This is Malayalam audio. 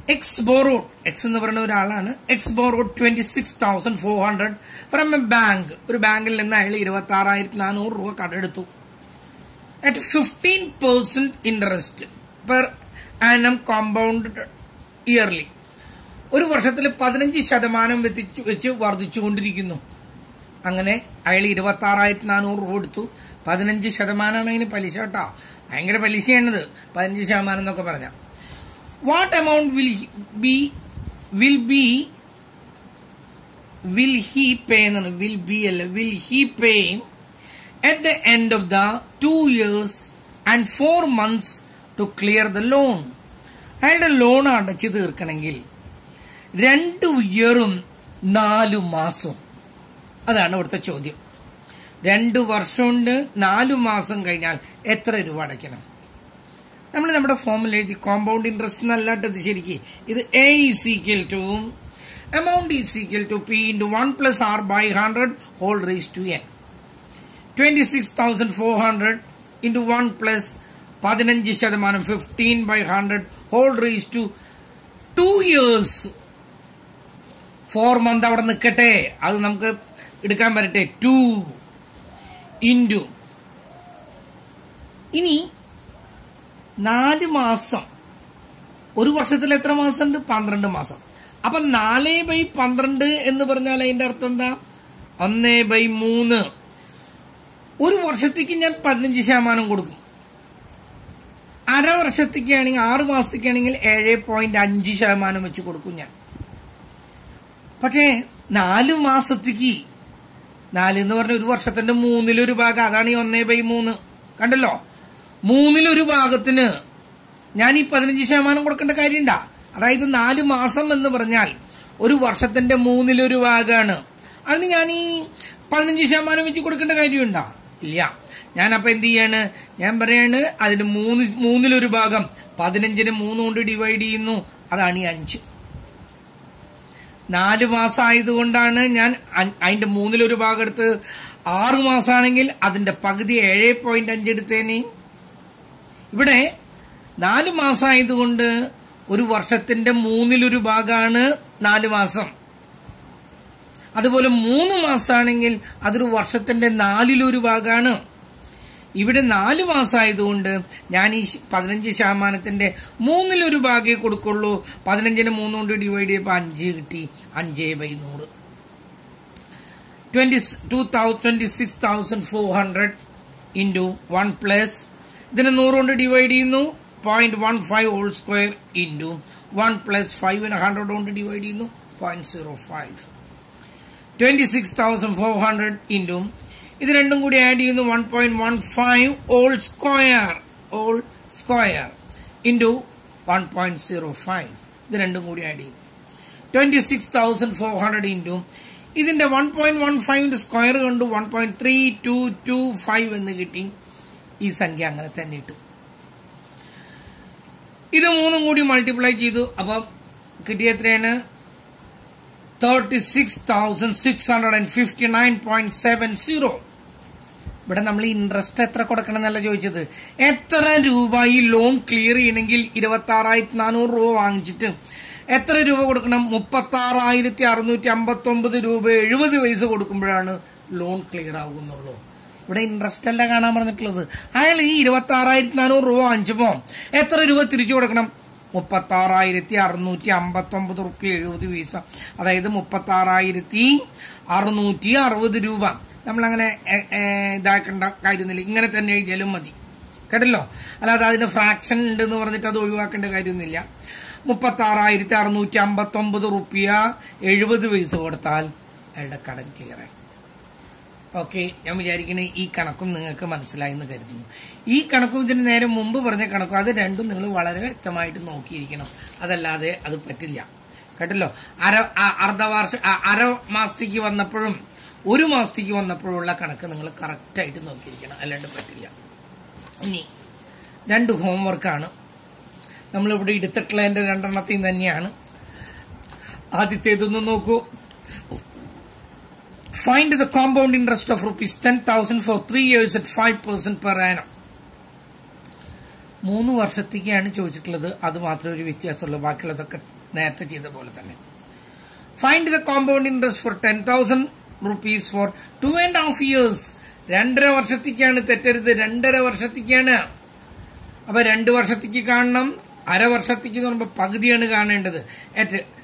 എക്സ് ബോറോഡ് എക്സ് എന്ന് പറയുന്ന ഒരാളാണ് X borrowed twenty six thousand four hundred from a bank ഒരു ബാങ്കിൽ നിന്ന് അയാൾ ഇരുപത്തി ആറായിരത്തി നാനൂറ് രൂപ കടെടുത്തു at fifteen percent interest per annum compound yearly ഒരു വർഷത്തിൽ പതിനഞ്ച് ശതമാനം വെച്ച് വെച്ച് വർദ്ധിച്ചുകൊണ്ടിരിക്കുന്നു അങ്ങനെ അയാൾ ഇരുപത്തി ആറായിരത്തി നാനൂറ് രൂപ എടുത്തു പതിനഞ്ച് ശതമാനമാണ് അതിന് പലിശ കേട്ടോ ഭയങ്കര പലിശയാണിത് പതിനഞ്ച് ശതമാനം എന്നൊക്കെ പറഞ്ഞ what amount will be will be will he pay എന്നാണ് വിൽ ബി അല്ല will he pay at the end of the two years and four months to clear the loan. അയാളുടെ ലോൺ അടച്ചു തീർക്കണമെങ്കിൽ രണ്ട് ഇയറും നാലു മാസവും അതാണ് ഇവിടുത്തെ ചോദ്യം രണ്ട് വർഷം കൊണ്ട് നാലു മാസം കഴിഞ്ഞാൽ എത്ര രൂപ അടയ്ക്കണം നമ്മൾ നമ്മുടെ ഫോമിൽ എഴുതി കോമ്പൗണ്ട് ഇൻട്രസ്റ്റ് എന്നല്ലാട്ടത് ശരിക്ക് ഇത് A is equal to amount is equal to P into one plus R by hundred whole raise to N twenty six thousand four hundred into one plus പതിനഞ്ച് ശതമാനം fifteen by hundred whole raise to two years for month അവിടെ നിൽക്കട്ടെ അത് നമുക്ക് എടുക്കാൻ വരട്ടെ ടു ഇൻറ്റു ഇനി നാല് മാസം ഒരു വർഷത്തിൽ എത്ര മാസം ഉണ്ട് പന്ത്രണ്ട് മാസം അപ്പൊ നാല് ബൈ പന്ത്രണ്ട് എന്ന് പറഞ്ഞാൽ അതിന്റെ അർത്ഥം എന്താ ഒന്ന് ബൈ മൂന്ന് ഒരു വർഷത്തേക്ക് ഞാൻ പതിനഞ്ച് ശതമാനം കൊടുക്കും അര വർഷത്തേക്കാണെങ്കിൽ ആറ് മാസത്തേക്കാണെങ്കിൽ ഏഴ് പോയിന്റ് അഞ്ച് ശതമാനം വെച്ച് കൊടുക്കും ഞാൻ പക്ഷേ നാല് മാസത്തേക്ക് നാല് എന്ന് പറഞ്ഞ ഒരു വർഷത്തിന്റെ മൂന്നിലൊരു ഭാഗം അതാണ് ഈ ഒന്നേ ബൈ മൂന്ന് കണ്ടല്ലോ മൂന്നിലൊരു ഭാഗത്തിന് ഞാൻ ഈ പതിനഞ്ച് ശതമാനം കൊടുക്കേണ്ട കാര്യമുണ്ടാ അതായത് നാല് മാസം എന്ന് പറഞ്ഞാൽ ഒരു വർഷത്തിന്റെ മൂന്നിലൊരു ഭാഗമാണ് അതിന് ഞാൻ ഈ പതിനഞ്ച് ശതമാനം വെച്ച് കൊടുക്കേണ്ട കാര്യമുണ്ടോ ഇല്ല ഞാൻ അപ്പൊ എന്ത് ചെയ്യാണ് ഞാൻ പറയാണ് അതിന് മൂന്ന് മൂന്നിലൊരു ഭാഗം പതിനഞ്ചിന് മൂന്ന് കൊണ്ട് ഡിവൈഡ് ചെയ്യുന്നു അതാണ് ഈ അഞ്ച് നാല് മാസം ആയതുകൊണ്ടാണ് ഞാൻ അ- അതിന്റെ മൂന്നിലൊരു ഭാഗം എടുത്ത് ആറ് മാസമാണെങ്കിൽ അതിന്റെ പകുതി ഏഴ് പോയിന്റ് അഞ്ച് എടുത്തേനെ ഇവിടെ നാല് മാസം ആയതുകൊണ്ട് ഒരു വർഷത്തിന്റെ മൂന്നിലൊരു ഭാഗമാണ് നാല് മാസം അതുപോലെ മൂന്ന് മാസമാണെങ്കിൽ അതൊരു വർഷത്തിന്റെ നാലിലൊരു ഭാഗമാണ് ഇവിടെ നാല് മാസമായതുകൊണ്ട് ഞാൻ ഈ പതിനഞ്ച് ശതമാനത്തിന്റെ മൂന്നിലൊരു ഭാഗമേ കൊടുക്കുള്ളൂ പതിനഞ്ചിന് മൂന്ന് കൊണ്ട് ഡിവൈഡ് ചെയ്യപ്പോൾ അഞ്ച് കിട്ടി അഞ്ച് ബൈ നൂറ് twenty to twenty six thousand four hundred into one plus ഇതിനെ നൂറ് കൊണ്ട് ഡിവൈഡ് ചെയ്യുന്നു point one five whole square into one plus ഫൈവിന് ഹൺഡ്രഡ് കൊണ്ട് ഡിവൈഡ് ചെയ്യുന്നു point zero five twenty six thousand four hundred ഇൻറ്റും ഇത് രണ്ടും കൂടി ആഡ് ചെയ്യുന്നു one point one five all square all square into one point zero five ഇത് രണ്ടും കൂടി ആഡ് ചെയ്തു twenty six thousand four hundred into ഇതിന്റെ വൺ പോയിന്റ് വൺ ഫൈവിന്റെ സ്ക്വയർ കൊണ്ട് one point three two two five എന്ന് കിട്ടി ഈ സംഖ്യ അങ്ങനെ തന്നെ ഇട്ടു ഇത് മൂന്നും കൂടി മൾട്ടിപ്ലൈ ചെയ്തു അപ്പം കിട്ടിയ എത്രയാണ് thirty six thousand six hundred and fifty nine point seven zero ഇവിടെ നമ്മൾ ഇൻട്രസ്റ്റ് എത്ര കൊടുക്കണം എന്നല്ല ചോദിച്ചത് എത്ര രൂപ ഈ ലോൺ ക്ലിയർ ചെയ്യണമെങ്കിൽ ഇരുപത്തി ആറായിരത്തി നാനൂറ് രൂപ വാങ്ങിച്ചിട്ട് എത്ര രൂപ കൊടുക്കണം മുപ്പത്തി ആറായിരത്തി അറുന്നൂറ്റി അമ്പത്തി ഒമ്പത് രൂപ എഴുപത് പൈസ കൊടുക്കുമ്പോഴാണ് ലോൺ ക്ലിയർ ആകുന്നുള്ളൂ ഇവിടെ ഇൻട്രസ്റ്റ് അല്ല കാണാൻ പറഞ്ഞിട്ടുള്ളത് അയാൾ ഈ ഇരുപത്തി ആറായിരത്തി നാനൂറ് രൂപ വാങ്ങിച്ചപ്പോ എത്ര രൂപ തിരിച്ചു കൊടുക്കണം മുപ്പത്തി ആറായിരത്തി അറുന്നൂറ്റി അമ്പത്തി ഒമ്പത് റുപ്യ എഴുപത് പൈസ അതായത് മുപ്പത്തി ആറായിരത്തി അറുന്നൂറ്റി അറുപത് രൂപ നമ്മളങ്ങനെ എ- എ, ഇതാക്കേണ്ട കാര്യമൊന്നുമില്ല ഇങ്ങനെ തന്നെ എഴുതിയാലും മതി കേട്ടല്ലോ അല്ലാതെ അതിന് ഫ്രാക്ഷൻ ഉണ്ട് എന്ന് പറഞ്ഞിട്ട് അത് ഒഴിവാക്കേണ്ട കാര്യമൊന്നുമില്ല മുപ്പത്തി ആറായിരത്തി അറുന്നൂറ്റി അമ്പത്തി ഒമ്പത് റുപ്യ എഴുപത് പൈസ കൊടുത്താൽ അയാളുടെ കടൻ ക്ലിയർ ആയി ഓക്കെ ഞാൻ വിചാരിക്കുന്നത് ഈ കണക്കും നിങ്ങൾക്ക് മനസ്സിലായി എന്ന് കരുതുന്നു ഈ കണക്കും ഇതിന് നേരെ മുമ്പ് പറഞ്ഞ കണക്കും അത് രണ്ടും നിങ്ങൾ വളരെ വ്യക്തമായിട്ട് നോക്കിയിരിക്കണം അതല്ലാതെ അത് പറ്റില്ല കേട്ടല്ലോ അര അ- അർദ്ധവാർഷ അ- അര മാസത്തേക്ക് വന്നപ്പോഴും ഒരു മാസത്തേക്ക് വന്നപ്പോഴുള്ള കണക്ക് നിങ്ങൾ കറക്റ്റായിട്ട് നോക്കിയിരിക്കണം അല്ലാണ്ട് പറ്റില്ല ഇനി രണ്ട് ഹോംവർക്കാണ് നമ്മളിവിടെ എടുത്തിട്ടുള്ളതിന്റെ രണ്ടെണ്ണത്തിൽ തന്നെയാണ് ആദ്യത്തേതൊന്ന് നോക്കൂ Find the compound interest of rupees 10,000 for 3 years at 5% per annum. മൂന്ന് വർഷത്തേക്കാണ് ചോദിച്ചിട്ടുള്ളത് അത് മാത്രമേ ഒരു വ്യത്യാസമുള്ളൂ ബാക്കിയുള്ളതൊക്കെ നേരത്തെ ചെയ്ത പോലെ തന്നെ find the compound interest for ten thousand rupees for two and half years രണ്ടര വർഷത്തേക്കാണ് തെറ്റരുത് രണ്ടര വർഷത്തേക്കാണ് അപ്പൊ രണ്ട് വർഷത്തേക്ക് കാണണം അര വർഷത്തേക്ക് എന്ന് പറയുമ്പോൾ പകുതിയാണ് കാണേണ്ടത്